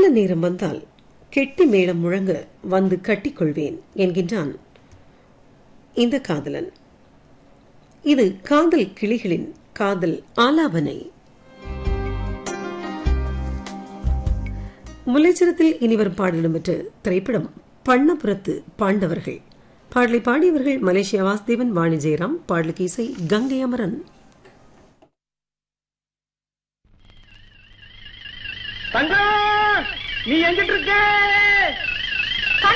நேரம் வந்தால் கெட்டி மேளம் முழங்க வந்து கட்டிக்கொள்வேன் என்கின்றான் இந்த காதலன் இது காதல் கிளிகளின் காதல் ஆலாபனை முல்லைச்சரத்தில் இனிவரும் பாடலும் பெற்ற திரைப்படம் பண்ணபுரத்து பாண்டவர்கள் பாடலை பாடியவர்கள் மலேசியா வாசுதேவன் வாணி ஜெயராம் பாடலுக்கு இசை கங்கை அமரன் தங்கம் நீ எங்கிட்டு இருக்க